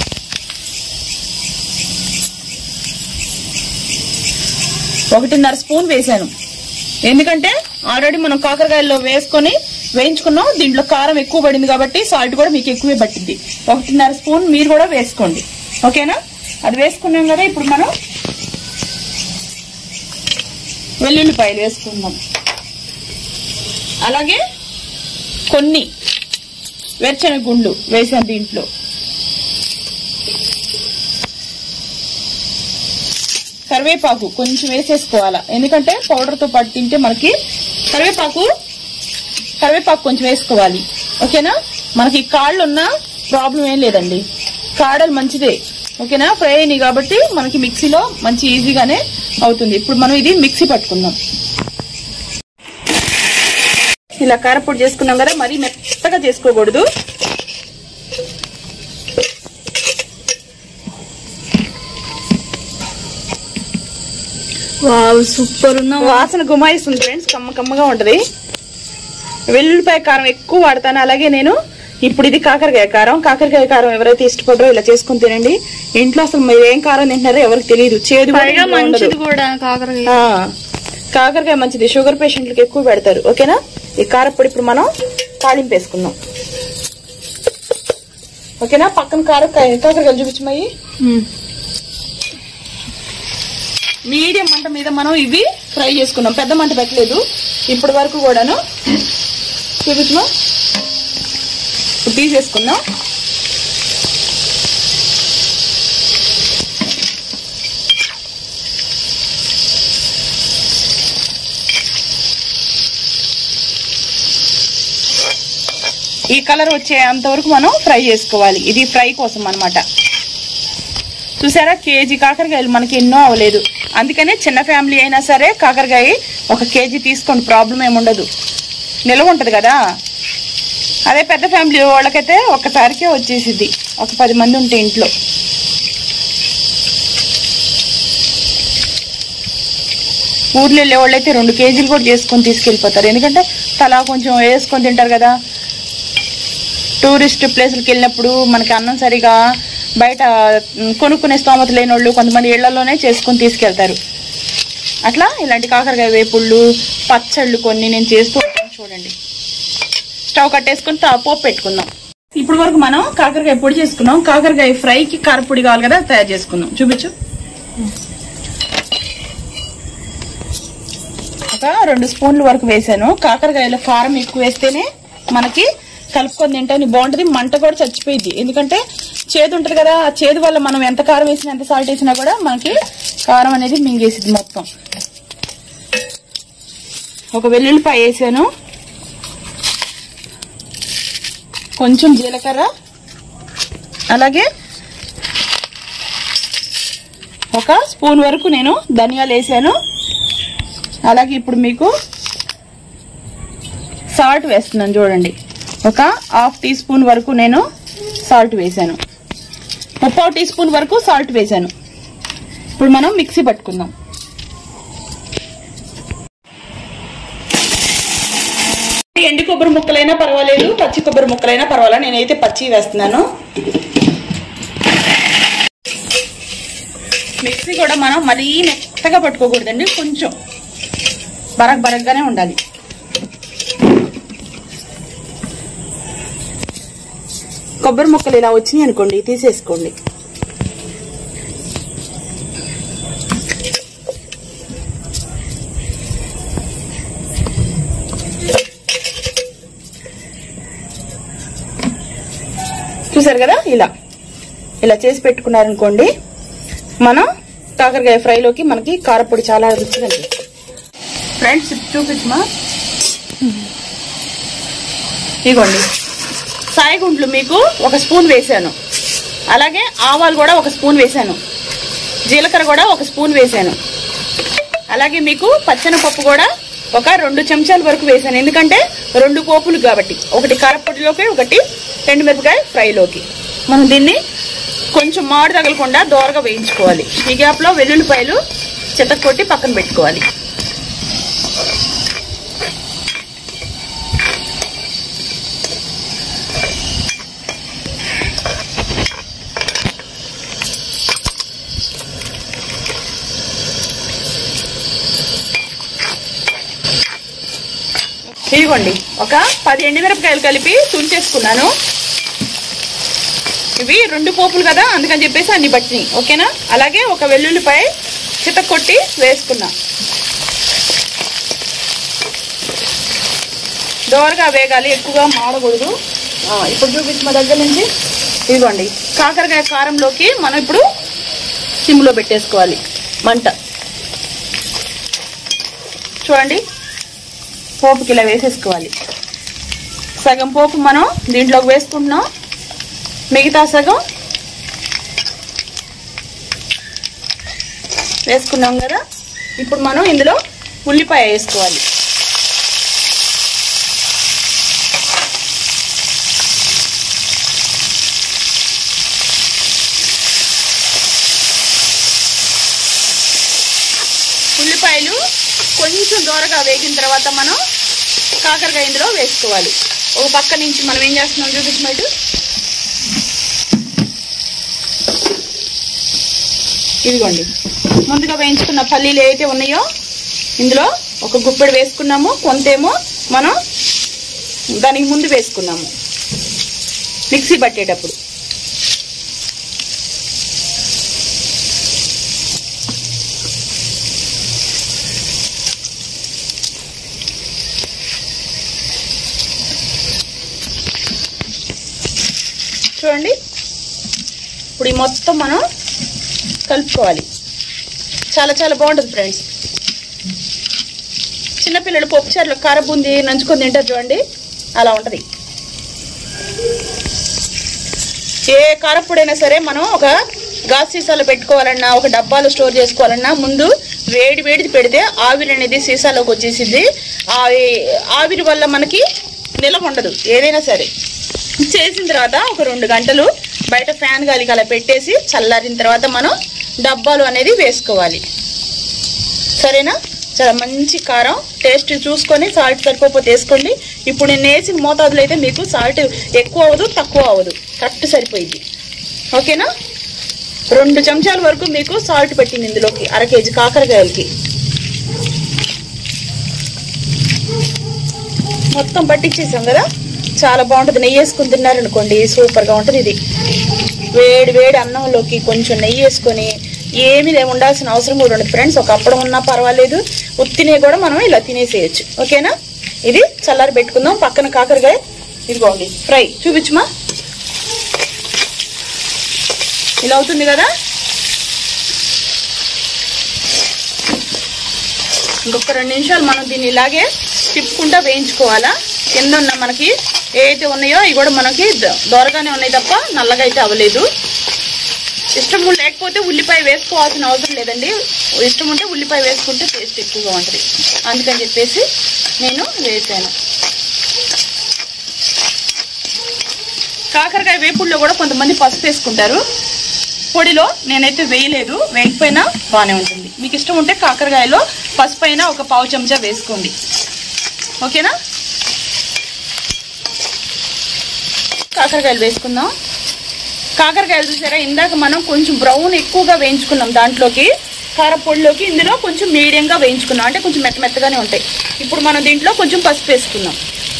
ఒకటిన్నర స్పూన్ వేసాను ఎందుకంటే ఆల్రెడీ మనం కాకరకాయల్లో వేసుకొని వేయించుకున్నాం దీంట్లో కారం ఎక్కువ పడింది కాబట్టి సాల్ట్ కూడా మీకు ఎక్కువే పట్టింది ఒకటిన్నర స్పూన్ మీరు కూడా వేసుకోండి ఓకేనా అది వేసుకున్నాం కదా ఇప్పుడు మనం వెల్లుల్లిపాయలు వేసుకుందాం అలాగే కొన్ని వెచ్చని గుండ్లు వేసాను దీంట్లో కరివేపాకు కొంచెం వేసేసుకోవాలా ఎందుకంటే పౌడర్ తో పాటు తింటే మనకి కరివేపాకు కరివేపాకు కొంచెం వేసుకోవాలి ఓకేనా మనకి కాళ్ళు ఉన్న ప్రాబ్లం ఏం లేదండి కాడలు మంచిదే ఓకేనా ఫ్రై అయినాయి కాబట్టి మనకి మిక్సీలో మంచి ఈజీగానే అవుతుంది ఇప్పుడు మనం ఇది మిక్సీ పట్టుకుందాం ఇలా కారపొడి చేసుకున్నాం కదా మరీ మెత్తగా చేసుకోకూడదు వావ్ సూపర్ ఉన్నా వాసన గుమాయిస్తుంది ఫ్రెండ్స్ కమ్మ కమ్మగా ఉంటది వెల్లుల్లిపాయ కారం ఎక్కువ వాడతాను అలాగే నేను ఇప్పుడు ఇది కాకరకాయ కారం కాకరకాయ కారం ఎవరైతే ఇష్టపడరో ఇలా చేసుకుని తినండి ఇంట్లో అసలు మీరు ఏం కారం తింటున్నారో ఎవరికి తెలియదు చేదు కూడా పైగా ఇంట్లో ఉండదు. మంచిది కూడా కాకరకాయ ఆ, కాకరకాయ మంచిది షుగర్ పేషెంట్లకు ఎక్కువ పెడతారు ఓకేనా ఈ కారపొడి ఇప్పుడు మనం తాలింపు వేసుకుందాం ఓకేనా పక్కన కారకాయ కాకరకాయలు చూపించమయ్యి ఉమ్. మీడియం మంట మీద మనం ఇవి ఫ్రై చేసుకున్నాం పెద్ద మంట పెట్టలేదు ఇప్పటి వరకు కూడాను చూపించమా ఇప్పుడు తీసేసుకుందాం ఈ కలర్ వచ్చే అంతవరకు మనం ఫ్రై చేసుకోవాలి ఇది ఫ్రై కోసం అన్నమాట చూసారా కేజీ కాకరకాయలు మనకి ఎన్నో అవ్వలేదు అందుకనే చిన్న ఫ్యామిలీ అయినా సరే కాకరకాయ ఒక కేజీ తీసుకోండి ప్రాబ్లం ఏముండదు నిల్వ ఉంటుంది కదా అదే పెద్ద ఫ్యామిలీ వాళ్ళకైతే ఒక్కసారికే వచ్చేసిద్ది ఒక పది మంది ఉంటే ఇంట్లో ఊర్లో వెళ్ళే వాళ్ళైతే రెండు కేజీలు కూడా చేసుకొని తీసుకెళ్ళిపోతారు ఎందుకంటే తలా కొంచెం వేసుకొని తింటారు కదా టూరిస్ట్ ప్లేసులకు వెళ్ళినప్పుడు మనకి అన్నం సరిగా బయట మ్, కొనుక్కునే స్తోమత లేని వాళ్ళు కొంతమంది ఇళ్లలోనే చేసుకొని తీసుకెళ్తారు అట్లా ఇలాంటి కాకరకాయ వేపుళ్ళు పచ్చళ్ళు కొన్ని నేను చేస్తూ ఉంటాను చూడండి స్టవ్ కట్టేసుకొని తా- పోపు పెట్టుకుందాం ఇప్పుడు వరకు మనం కాకరకాయ పొడి చేసుకున్నాం కాకరకాయ ఫ్రైకి కారపొడి కావాలి కదా అది తయారు చేసుకుందాం చూపించు ఒక రెండు స్పూన్ల వరకు వేసాను కాకరకాయలో కారం ఎక్కువ వేస్తేనే మనకి కలుపుకొని తింటే బాగుంటది మంట కూడా చచ్చిపోయింది ఎందుకంటే చేదు ఉంటది కదా ఆ చేదు వల్ల మనం ఎంత కారం వేసినా ఎంత సాల్ట్ వేసినా కూడా మనకి కారం అనేది మింగేసింది మొత్తం ఒక వెల్లుల్లిపాయ వేసాను కొంచెం జీలకర్ర అలాగే ఒక స్పూన్ వరకు నేను ధనియాలు వేసాను అలాగే ఇప్పుడు మీకు సాల్ట్ వేస్తున్నాను చూడండి ఒక హాఫ్ టీ స్పూన్ వరకు నేను సాల్ట్ వేసాను ముప్పావు టీ స్పూన్ వరకు సాల్ట్ వేసాను ఇప్పుడు మనం మిక్సీ పట్టుకుందాం ఎండు కొబ్బరి ముక్కలైనా పర్వాలేదు పచ్చి కొబ్బరి ముక్కలైనా పర్వాలేదు నేనైతే పచ్చి వేస్తున్నాను మిక్సీ కూడా మనం మరీ మెత్తగా పట్టుకోకూడదండి కొంచెం బరక్ బరక్గానే ఉండాలి కొబ్బరి ముక్కలు ఇలా వచ్చినాయి అనుకోండి తీసేసుకోండి చూసారు కదా ఇలా ఇలా చేసి పెట్టుకున్నారనుకోండి మనం కాకరకాయ ఫ్రైలోకి మనకి కారపొడి చాలా రుచిగా అనిపిస్తుంది ఫ్రెండ్స్ చూపించమా ఇగోండి సాయిగుండ్లు మీకు ఒక స్పూన్ వేసాను అలాగే ఆవాలు కూడా ఒక స్పూన్ వేసాను జీలకర్ర కూడా ఒక స్పూన్ వేసాను అలాగే మీకు పచ్చనపప్పు కూడా ఒక రెండు చెంచాల వరకు వేసాను ఎందుకంటే రెండు పోపులు కాబట్టి ఒకటి కారపొడిలోకి ఒకటి రెండు మిరపకాయ ఫ్రైలోకి మనం దీన్ని కొంచెం మాడు తగలకుండా దోరగా వేయించుకోవాలి ఈ గ్యాప్లో వెల్లుల్లిపాయలు చెత్త కొట్టి పక్కన పెట్టుకోవాలి ఇదిగోండి ఒక పది ఎండుమిరపకాయలు కలిపి తుంచేసుకున్నాను ఇవి రెండు పోపులు కదా అందుకని చెప్పేసి అన్ని పట్టినాయి ఓకేనా అలాగే ఒక వెల్లుల్లిపాయ చిత కొట్టి వేసుకున్నా దోరగా వేగాలి ఎక్కువగా మాడకూడదు ఆ, ఇప్పుడు చూపించి మా దగ్గర నుంచి ఇదిగోండి కాకరకాయ కారంలోకి మనం ఇప్పుడు సిమ్లో పెట్టేసుకోవాలి మంట చూడండి పోపుకి ఇలా వేసేసుకోవాలి సగం పోపు మనం దీంట్లోకి వేసుకుంటున్నాం మిగతా సగం వేసుకున్నాం కదా ఇప్పుడు మనం ఇందులో ఉల్లిపాయ వేసుకోవాలి ఉల్లిపాయలు కొంచెం దూరగా వేగిన తర్వాత మనం కాకరకాయ ఇందులో వేసుకోవాలి ఒక పక్క నుంచి మనం ఏం చేస్తున్నాం చూపించినట్టు ఇదిగోండి ముందుగా వేయించుకున్న పల్లీలు ఏవైతే ఉన్నాయో ఇందులో ఒక గుప్పెడు వేసుకున్నాము కొంతేమో మనం దానికి ముందు వేసుకున్నాము మిక్సీ పట్టేటప్పుడు చూడండి ఇప్పుడు ఈ మొత్తం మనం కలుపుకోవాలి చాలా చాలా బాగుంటుంది ఫ్రెండ్స్ చిన్నపిల్లలు పప్పుచారులు కారబూంది నంచుకొని తింటారు చూడండి అలా ఉంటుంది ఏ కారప్పుడైనా సరే మనం ఒక గాజు సీసాలో పెట్టుకోవాలన్నా ఒక డబ్బాలో స్టోర్ చేసుకోవాలన్నా ముందు వేడి వేడిది పెడితే ఆవిరి అనేది సీసాలోకి వచ్చేసింది ఆ ఆవిరి వల్ల మనకి నిలవ ఉండదు ఏదైనా సరే చేసిన తర్వాత ఒక రెండు గంటలు బయట ఫ్యాన్ గాలికి అలా పెట్టేసి చల్లారిన తర్వాత మనం డబ్బాలు అనేది వేసుకోవాలి సరేనా చాలా మంచి కారం టేస్ట్ చూసుకొని సాల్ట్ సరిపోతే వేసుకోండి ఇప్పుడు నేను వేసిన మోతాదులో అయితే మీకు సాల్ట్ ఎక్కువ అవ్వదు తక్కువ అవ్వదు కరెక్ట్ సరిపోయింది ఓకేనా రెండు చెంచాల వరకు మీకు సాల్ట్ పెట్టింది ఇందులోకి అర కేజీ కాకరకాయలకి మొత్తం పట్టించేసాం కదా చాలా బాగుంటుంది నెయ్యి వేసుకుని తిన్నారనుకోండి సూపర్గా ఉంటుంది ఇది వేడి వేడి అన్నంలోకి కొంచెం నెయ్యి వేసుకొని ఏమీ లే ఉండాల్సిన అవసరం కూడా ఉండదు ఫ్రెండ్స్ ఒక అప్పడం ఉన్నా పర్వాలేదు ఉత్తినే కూడా మనం ఇలా తినేసేయచ్చు ఓకేనా ఇది చల్లారి పెట్టుకుందాం పక్కన కాకరకాయ ఇదిగోండి ఫ్రై చూపించుమా ఇలా అవుతుంది కదా ఇంకొక రెండు నిమిషాలు మనం దీన్ని ఇలాగే తిప్పుకుంటా వేయించుకోవాలా కింద ఉన్న మనకి ఏవైతే ఉన్నాయో అవి కూడా మనకి ద- దోరగానే ఉన్నాయి తప్ప నల్లగా అయితే అవ్వలేదు ఇష్టం లేకపోతే ఉల్లిపాయ వేసుకోవాల్సిన అవసరం లేదండి ఇష్టం ఉంటే ఉల్లిపాయ వేసుకుంటే టేస్ట్ ఎక్కువగా ఉంటుంది అందుకని చెప్పేసి నేను వేసాను కాకరకాయ వేపుల్లో కూడా కొంతమంది పసుపు వేసుకుంటారు పొడిలో నేనైతే వేయలేదు వేయకపోయినా బాగానే ఉంటుంది మీకు ఇష్టం ఉంటే కాకరకాయలో పసుపు అయినా ఒక పావు చెంచా వేసుకోండి ఓకేనా కాకరకాయలు వేసుకుందాం కాకరకాయలు చూసారా ఇందాక మనం కొంచెం బ్రౌన్ ఎక్కువగా వేయించుకున్నాం దాంట్లోకి కారపొడిలోకి ఇందులో కొంచెం మీడియంగా వేయించుకున్నాం అంటే కొంచెం మెత్త మెత్తగానే ఉంటాయి ఇప్పుడు మనం దీంట్లో కొంచెం పసుపు వేసుకున్నాం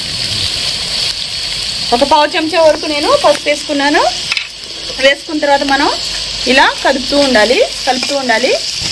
ఒక పావు చెంచా వరకు నేను పసుపు వేసుకున్నాను వేసుకున్న తర్వాత మనం ఇలా కలుపుతూ ఉండాలి కలుపుతూ ఉండాలి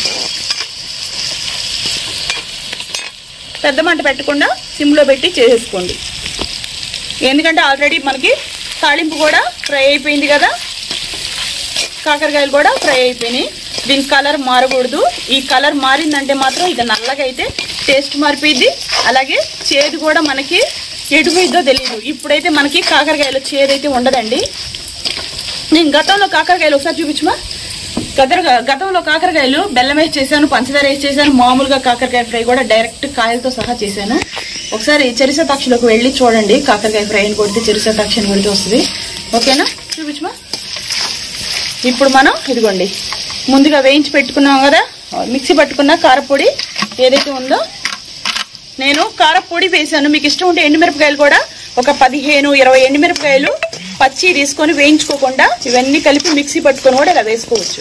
పెద్ద మంట పెట్టకుండా సిమ్లో పెట్టి చేసేసుకోండి ఎందుకంటే ఆల్రెడీ మనకి తాళింపు కూడా ఫ్రై అయిపోయింది కదా కాకరకాయలు కూడా ఫ్రై అయిపోయినాయి దీని కలర్ మారకూడదు ఈ కలర్ మారిందంటే మాత్రం ఇది నల్లగా అయితే టేస్ట్ మారిపోయింది అలాగే చేదు కూడా మనకి ఎటుపోయిద్దో తెలియదు ఇప్పుడైతే మనకి కాకరకాయలో చేదు అయితే ఉండదండి నేను గతంలో కాకరకాయలు ఒకసారి చూపించమా గత గతంలో కాకరకాయలు బెల్లం వేసి చేశాను పంచదార వేసి చేశాను మామూలుగా కాకరకాయ ఫ్రై కూడా డైరెక్ట్ కాయలతో సహా చేశాను ఒకసారి చెరిసతాక్షిలోకి వెళ్ళి చూడండి కాకరకాయ ఫ్రైని కొడితే చెరిసతాక్షి అని కొడితే వస్తుంది ఓకేనా చూపించమా ఇప్పుడు మనం ఇదిగోండి ముందుగా వేయించి పెట్టుకున్నాం కదా మిక్సీ పట్టుకున్న కారపొడి ఏదైతే ఉందో నేను కారపొడి వేసాను మీకు ఇష్టం ఉంటే ఎండుమిరపకాయలు కూడా ఒక పదిహేను ఇరవై ఎండుమిరపకాయలు పచ్చి తీసుకొని వేయించుకోకుండా ఇవన్నీ కలిపి మిక్సీ పట్టుకొని కూడా ఇలా వేసుకోవచ్చు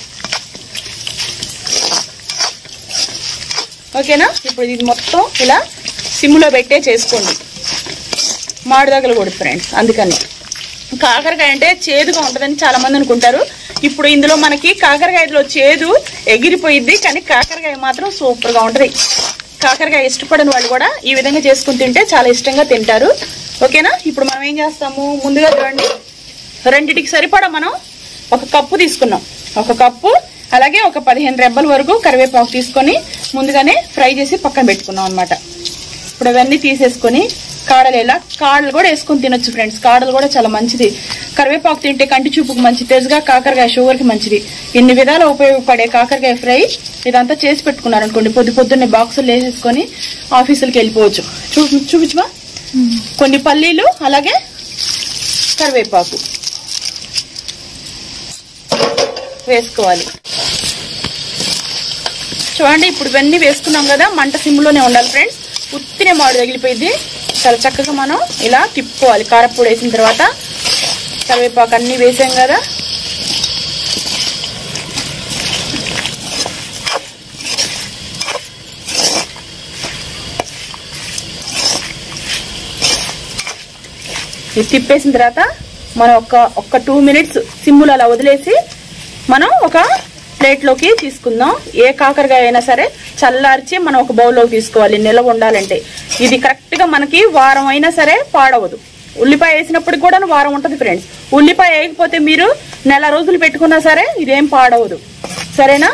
ఓకేనా ఇప్పుడు ఇది మొత్తం ఇలా సిమ్లో పెట్టే చేసుకోండి మాడు తగలకూడదు ఫ్రెండ్స్ అందుకని కాకరకాయ అంటే చేదుగా ఉంటుందని చాలా మంది అనుకుంటారు ఇప్పుడు ఇందులో మనకి కాకరకాయలో చేదు ఎగిరిపోయిద్ది కానీ కాకరకాయ మాత్రం సూపర్గా ఉంటుంది కాకరకాయ ఇష్టపడని వాళ్ళు కూడా ఈ విధంగా చేసుకుని తింటే చాలా ఇష్టంగా తింటారు ఓకేనా ఇప్పుడు మనం ఏం చేస్తాము ముందుగా చూడండి రెండిటికి సరిపడా మనం ఒక కప్పు తీసుకున్నాం ఒక కప్పు అలాగే ఒక పదిహేను రెబ్బల వరకు కరివేపాకు తీసుకొని ముందుగానే ఫ్రై చేసి పక్కన పెట్టుకున్నాం అనమాట ఇప్పుడు అవన్నీ తీసేసుకొని కాడలు ఎలా కాడలు కూడా వేసుకొని తినొచ్చు ఫ్రెండ్స్ కాడలు కూడా చాలా మంచిది కరివేపాకు తింటే కంటి చూపుకు మంచిది తెజగా కాకరకాయ షుగర్కి మంచిది ఎన్ని విధాలు ఉపయోగపడే కాకరకాయ ఫ్రై ఇదంతా చేసి పెట్టుకున్నారు అనుకోండి పొద్దు పొద్దున్నే బాక్సులు వేసేసుకొని ఆఫీసులకి వెళ్ళిపోవచ్చు చూ చూపించమా కొన్ని పల్లీలు అలాగే కరివేపాకు వేసుకోవాలి చూడండి ఇప్పుడు ఇవన్నీ వేసుకున్నాం కదా మంట సిమ్లోనే ఉండాలి ఫ్రెండ్స్ ఉత్తినే మాడు తగిలిపోయింది చాలా చక్కగా మనం ఇలా తిప్పుకోవాలి కారపొడి వేసిన తర్వాత కరివేపాకు అన్నీ వేసాం కదా ఇది తిప్పేసిన తర్వాత మనం ఒక ఒక్క టూ మినిట్స్ సిమ్ములు అలా వదిలేసి మనం ఒక ప్లేట్లోకి తీసుకుందాం ఏ కాకరకాయ అయినా సరే చల్లార్చి మనం ఒక బౌల్లోకి తీసుకోవాలి నిల్వ ఉండాలంటే ఇది కరెక్ట్గా మనకి వారం అయినా సరే పాడవదు ఉల్లిపాయ వేసినప్పుడు కూడా వారం ఉంటుంది ఫ్రెండ్స్ ఉల్లిపాయ వేయకపోతే మీరు నెల రోజులు పెట్టుకున్నా సరే ఇదేం పాడవదు సరేనా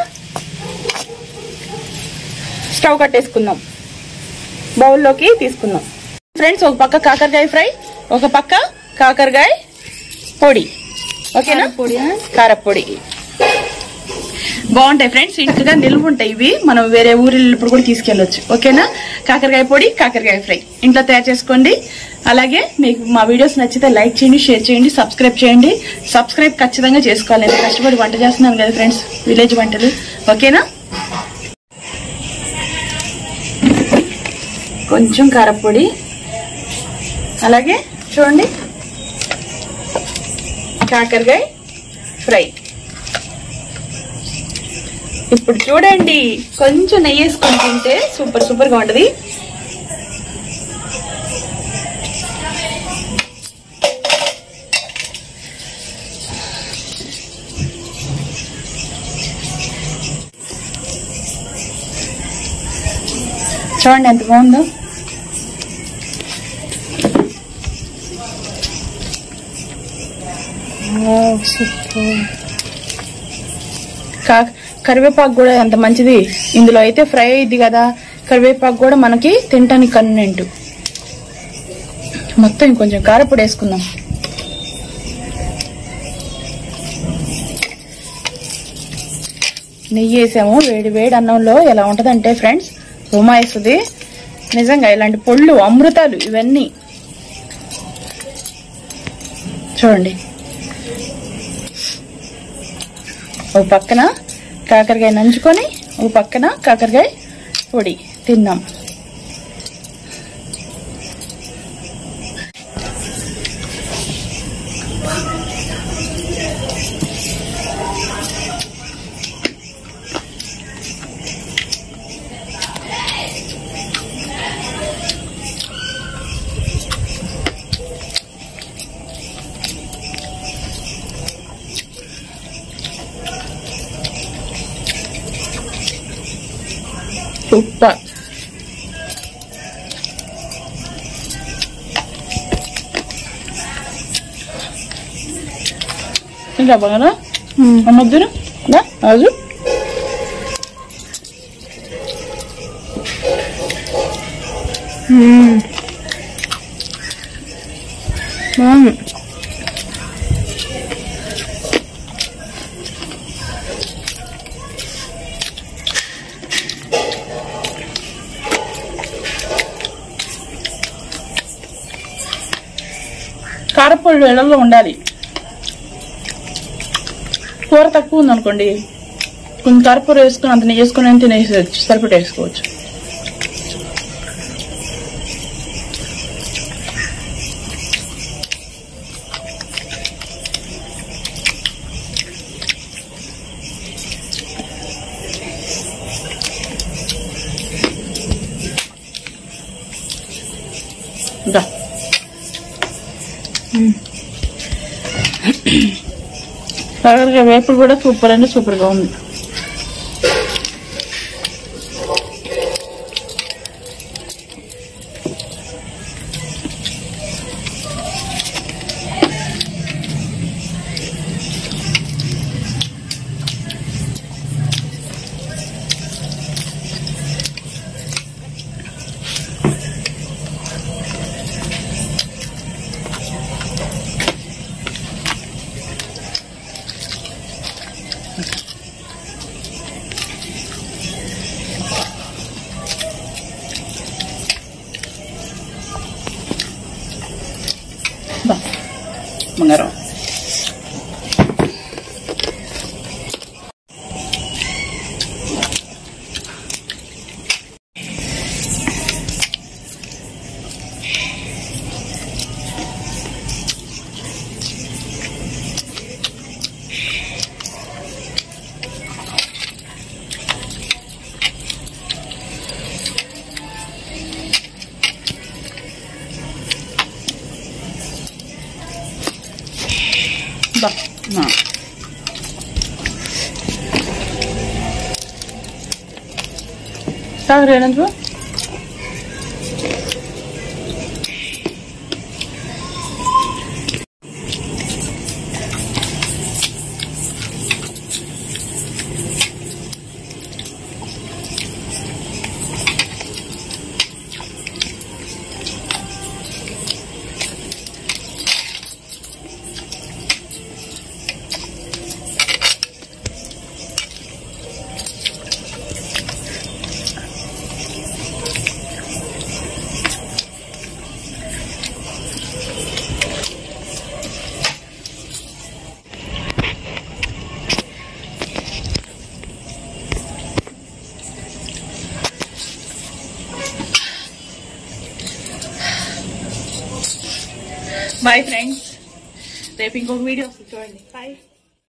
స్టవ్ కట్టేసుకుందాం బౌల్లోకి తీసుకుందాం ఫ్రెండ్స్ ఒక పక్క కాకరకాయ ఫ్రై ఒక పక్క కాకరకాయ పొడి ఓకేనా పొడి కారపొడి బాగుంటాయి ఫ్రెండ్స్ ఇంటిగా నిల్వ ఉంటాయి ఇవి మనం వేరే ఊరు వెళ్ళినప్పుడు కూడా తీసుకెళ్ళొచ్చు ఓకేనా కాకరకాయ పొడి కాకరకాయ ఫ్రై ఇంట్లో తయారు చేసుకోండి అలాగే మీకు మా వీడియోస్ నచ్చితే లైక్ చేయండి షేర్ చేయండి సబ్స్క్రైబ్ చేయండి సబ్స్క్రైబ్ ఖచ్చితంగా చేసుకోవాలి నేను కష్టపడి వంట చేస్తున్నాను కదా ఫ్రెండ్స్ విలేజ్ వంటలు ఓకేనా కొంచెం కారపొడి అలాగే చూడండి కాకరకాయ ఫ్రై ఇప్పుడు చూడండి కొంచెం నెయ్యి వేసుకొని తింటే సూపర్ సూపర్ గా ఉంటది చూడండి ఎంత బాగుందో కా కరివేపాకు కూడా ఎంత మంచిది ఇందులో అయితే ఫ్రై అయింది కదా కరివేపాకు కూడా మనకి తినటానికి కన్వీనెంట్ మొత్తం ఇంకొంచెం కారపొడి వేసుకుందాం నెయ్యి వేసాము వేడి వేడి అన్నంలో ఎలా ఉంటదంటే ఫ్రెండ్స్ ఉమాయిస్తుంది నిజంగా ఇలాంటి పొళ్ళు అమృతాలు ఇవన్నీ చూడండి ఒక పక్కన కాకరకాయ నంచుకొని ఒక పక్కన కాకరకాయ పొడి తిన్నాం సూపర్ ఇంకా బాగా అమ్మొద్దురు రాజు బాగుంది కారపొడి వేళల్లో ఉండాలి కూర తక్కువ ఉందనుకోండి కొంచెం కారపొడి వేసుకుని అంత నెయ్యి వేసుకుని తినేసేయచ్చు సరిపడి వేసుకోవచ్చు దా కాకరకాయ వేపుడు కూడా సూపర్ అంటే సూపర్ గా ఉంది దా బంగారం బా ఆ. తాగు రేణుకు బాయ్ ఫ్రెండ్స్ రేపు ఇంకొక వీడియో వస్తుంది చూడండి బాయ్